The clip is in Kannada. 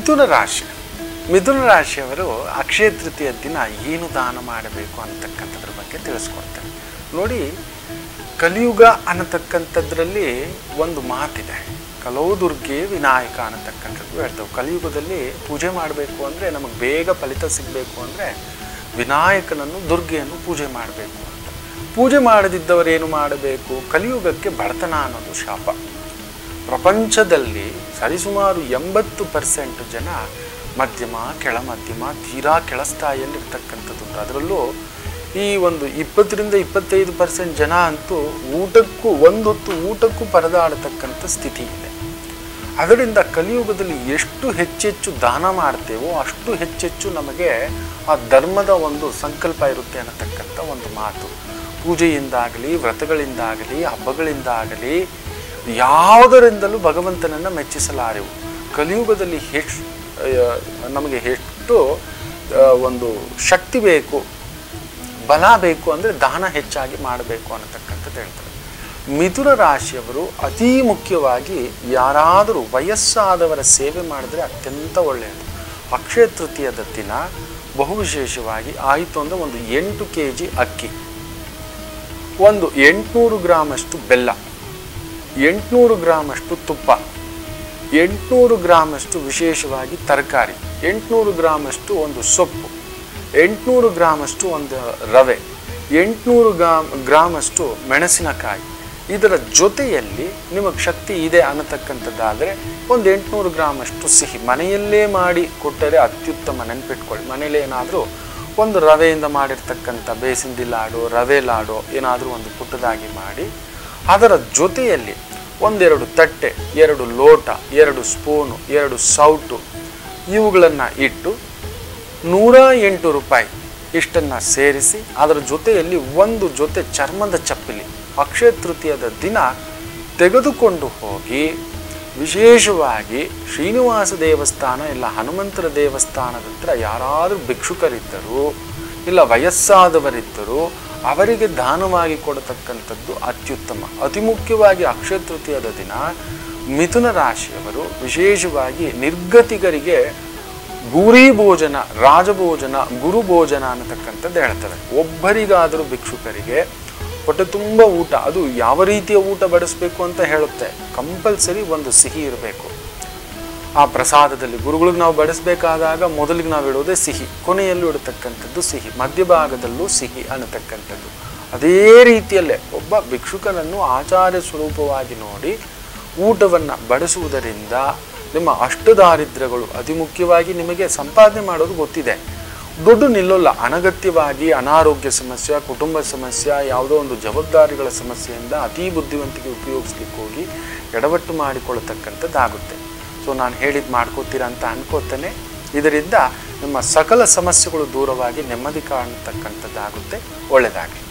ಮಿಥುನ ರಾಶಿ ಮಿಥುನ ರಾಶಿಯವರು ಅಕ್ಷಯ ತೃತೀಯ ದಿನ ಏನು ದಾನ ಮಾಡಬೇಕು ಅಂತಕ್ಕಂಥದ್ರ ಬಗ್ಗೆ ತಿಳಿಸ್ಕೊಡ್ತಾರೆ ನೋಡಿ ಕಲಿಯುಗ ಅನ್ನತಕ್ಕಂಥದ್ರಲ್ಲಿ ಒಂದು ಮಾತಿದೆ ಕಲೋ ದುರ್ಗೆ ವಿನಾಯಕ ಅನ್ನತಕ್ಕಂಥದ್ದು ಹೇಳ್ತೇವೆ ಕಲಿಯುಗದಲ್ಲಿ ಪೂಜೆ ಮಾಡಬೇಕು ಅಂದರೆ ನಮಗೆ ಬೇಗ ಫಲಿತ ಸಿಗಬೇಕು ಅಂದರೆ ವಿನಾಯಕನನ್ನು ದುರ್ಗೆಯನ್ನು ಪೂಜೆ ಮಾಡಬೇಕು ಅಂತ ಪೂಜೆ ಮಾಡದಿದ್ದವರೇನು ಮಾಡಬೇಕು ಕಲಿಯುಗಕ್ಕೆ ಬಡತನ ಅನ್ನೋದು ಶಾಪ ಪ್ರಪಂಚದಲ್ಲಿ ಸರಿಸುಮಾರು ಎಂಬತ್ತು ಪರ್ಸೆಂಟ್ ಜನ ಮಧ್ಯಮ ಕೆಳ ಮಧ್ಯಮ ತೀರಾ ಕೆಳಸ್ಥಾಯಿಯಲ್ಲಿರ್ತಕ್ಕಂಥದ್ದುಂಟು ಅದರಲ್ಲೂ ಈ ಒಂದು ಇಪ್ಪತ್ತರಿಂದ ಇಪ್ಪತ್ತೈದು ಪರ್ಸೆಂಟ್ ಜನ ಅಂತೂ ಊಟಕ್ಕೂ ಒಂದೊತ್ತು ಊಟಕ್ಕೂ ಪರದಾಡತಕ್ಕಂಥ ಸ್ಥಿತಿ ಇದೆ ಅದರಿಂದ ಕಲಿಯುಗದಲ್ಲಿ ಎಷ್ಟು ಹೆಚ್ಚೆಚ್ಚು ದಾನ ಮಾಡ್ತೇವೋ ಅಷ್ಟು ಹೆಚ್ಚೆಚ್ಚು ನಮಗೆ ಆ ಧರ್ಮದ ಒಂದು ಸಂಕಲ್ಪ ಇರುತ್ತೆ ಅನ್ನತಕ್ಕಂಥ ಒಂದು ಮಾತು ಪೂಜೆಯಿಂದಾಗಲಿ ವ್ರತಗಳಿಂದಾಗಲಿ ಹಬ್ಬಗಳಿಂದಾಗಲಿ ಯಾವುದರಿಂದಲೂ ಭಗವಂತನನ್ನು ಮೆಚ್ಚಿಸಲಾರೆವು ಕಲಿಯುಗದಲ್ಲಿ ಹೆಚ್ಚು ನಮಗೆ ಎಷ್ಟು ಆ, ಒಂದು ಶಕ್ತಿ ಬೇಕು ಬಲ ಬೇಕು ಅಂದರೆ ದಾನ ಹೆಚ್ಚಾಗಿ ಮಾಡಬೇಕು ಅನ್ನತಕ್ಕಂಥದ್ದು ಹೇಳ್ತಾರೆ ಮಿಥುನ ರಾಶಿಯವರು ಅತೀ ಮುಖ್ಯವಾಗಿ ಯಾರಾದರೂ ವಯಸ್ಸಾದವರ ಸೇವೆ ಮಾಡಿದ್ರೆ ಅತ್ಯಂತ ಒಳ್ಳೆಯದು ಅಕ್ಷಯ ತೃತೀಯದ ದಿನ ಬಹು ವಿಶೇಷವಾಗಿ ಆಯಿತು ಅಂದರೆ ಒಂದು ಎಂಟು ಕೆ ಜಿ ಅಕ್ಕಿ ಒಂದು ಎಂಟುನೂರು ಗ್ರಾಮಷ್ಟು ಬೆಲ್ಲ ಎಂಟುನೂರು ಗ್ರಾಮಷ್ಟು ತುಪ್ಪ ಎಂಟುನೂರು ಗ್ರಾಮಷ್ಟು ವಿಶೇಷವಾಗಿ ತರಕಾರಿ ಎಂಟುನೂರು ಗ್ರಾಮಷ್ಟು ಒಂದು ಸೊಪ್ಪು ಎಂಟುನೂರು ಗ್ರಾಮಷ್ಟು ಒಂದು ರವೆ ಎಂಟುನೂರು ಗ್ರಾಮ್ ಗ್ರಾಮಷ್ಟು ಮೆಣಸಿನಕಾಯಿ ಇದರ ಜೊತೆಯಲ್ಲಿ ನಿಮಗೆ ಶಕ್ತಿ ಇದೆ ಅನ್ನತಕ್ಕಂಥದ್ದಾದರೆ ಒಂದು ಎಂಟುನೂರು ಗ್ರಾಮಷ್ಟು ಸಿಹಿ ಮನೆಯಲ್ಲೇ ಮಾಡಿ ಕೊಟ್ಟರೆ ಅತ್ಯುತ್ತಮ ನೆನ್ಪಿಟ್ಕೊಳ್ಳಿ ಮನೇಲಿ ಏನಾದರೂ ಒಂದು ರವೆಯಿಂದ ಮಾಡಿರ್ತಕ್ಕಂಥ ಬೇಸಿಂದಿ ಲಾಡು ರವೆ ಲಾಡು ಏನಾದರೂ ಒಂದು ಪುಟ್ಟದಾಗಿ ಮಾಡಿ ಅದರ ಜೊತೆಯಲ್ಲಿ ಒಂದೆರಡು ತಟ್ಟೆ ಎರಡು ಲೋಟ ಎರಡು ಸ್ಪೂನು ಎರಡು ಸೌಟು ಇವುಗಳನ್ನು ಇಟ್ಟು ನೂರ ಎಂಟು ರೂಪಾಯಿ ಇಷ್ಟನ್ನು ಸೇರಿಸಿ ಅದರ ಜೊತೆಯಲ್ಲಿ ಒಂದು ಜೊತೆ ಚರ್ಮದ ಚಪ್ಪಲಿ ಅಕ್ಷಯ ತೃತೀಯದ ದಿನ ತೆಗೆದುಕೊಂಡು ಹೋಗಿ ವಿಶೇಷವಾಗಿ ಶ್ರೀನಿವಾಸ ದೇವಸ್ಥಾನ ಇಲ್ಲ ಹನುಮಂತರ ದೇವಸ್ಥಾನದ ಹತ್ರ ಯಾರಾದರೂ ಭಿಕ್ಷುಕರಿದ್ದರು ಇಲ್ಲ ವಯಸ್ಸಾದವರಿದ್ದರು ಅವರಿಗೆ ದಾನವಾಗಿ ಕೊಡತಕ್ಕಂಥದ್ದು ಅತ್ಯುತ್ತಮ ಅತಿ ಮುಖ್ಯವಾಗಿ ಅಕ್ಷಯ ತೃತೀಯದ ದಿನ ಮಿಥುನ ರಾಶಿಯವರು ವಿಶೇಷವಾಗಿ ನಿರ್ಗತಿಗರಿಗೆ ಗೂರಿ ಭೋಜನ ರಾಜಭೋಜನ ಗುರು ಭೋಜನ ಅನ್ನತಕ್ಕಂಥದ್ದು ಹೇಳ್ತವೆ ಒಬ್ಬರಿಗಾದರೂ ಭಿಕ್ಷುಕರಿಗೆ ಹೊಟ್ಟೆ ತುಂಬ ಊಟ ಅದು ಯಾವ ರೀತಿಯ ಊಟ ಬಡಿಸ್ಬೇಕು ಅಂತ ಹೇಳುತ್ತೆ ಕಂಪಲ್ಸರಿ ಒಂದು ಸಿಹಿ ಇರಬೇಕು ಆ ಪ್ರಸಾದದಲ್ಲಿ ಗುರುಗಳಿಗೆ ನಾವು ಬಡಿಸ್ಬೇಕಾದಾಗ ಮೊದಲಿಗೆ ನಾವು ಇಡೋದೇ ಸಿಹಿ ಕೊನೆಯಲ್ಲೂ ಇಡತಕ್ಕಂಥದ್ದು ಸಿಹಿ ಮಧ್ಯಭಾಗದಲ್ಲೂ ಸಿಹಿ ಅನ್ನತಕ್ಕಂಥದ್ದು ಅದೇ ರೀತಿಯಲ್ಲೇ ಒಬ್ಬ ಭಿಕ್ಷುಕನನ್ನು ಆಚಾರ್ಯ ಸ್ವರೂಪವಾಗಿ ನೋಡಿ ಊಟವನ್ನು ಬಡಿಸುವುದರಿಂದ ನಿಮ್ಮ ಅಷ್ಟದಾರಿದ್ರ್ಯಗಳು ಅತಿ ಮುಖ್ಯವಾಗಿ ನಿಮಗೆ ಸಂಪಾದನೆ ಮಾಡೋದು ಗೊತ್ತಿದೆ ದುಡ್ಡು ನಿಲ್ಲೋಲ್ಲ ಅನಗತ್ಯವಾಗಿ ಅನಾರೋಗ್ಯ ಸಮಸ್ಯೆ ಕುಟುಂಬ ಸಮಸ್ಯೆ ಯಾವುದೋ ಒಂದು ಜವಾಬ್ದಾರಿಗಳ ಸಮಸ್ಯೆಯಿಂದ ಅತಿ ಬುದ್ಧಿವಂತಿಕೆ ಉಪಯೋಗಿಸ್ಲಿಕ್ಕೆ ಹೋಗಿ ಎಡವಟ್ಟು ಮಾಡಿಕೊಳ್ಳತಕ್ಕಂಥದ್ದಾಗುತ್ತೆ ಸೊ ನಾನು ಹೇಳಿದ್ದು ಮಾಡ್ಕೋತೀರಾ ಅಂತ ಅನ್ಕೋತೇನೆ ಇದರಿಂದ ನಿಮ್ಮ ಸಕಲ ಸಮಸ್ಯೆಗಳು ದೂರವಾಗಿ ನೆಮ್ಮದಿ ಕಾಣತಕ್ಕಂಥದ್ದಾಗುತ್ತೆ ಒಳ್ಳೆಯದಾಗಲಿ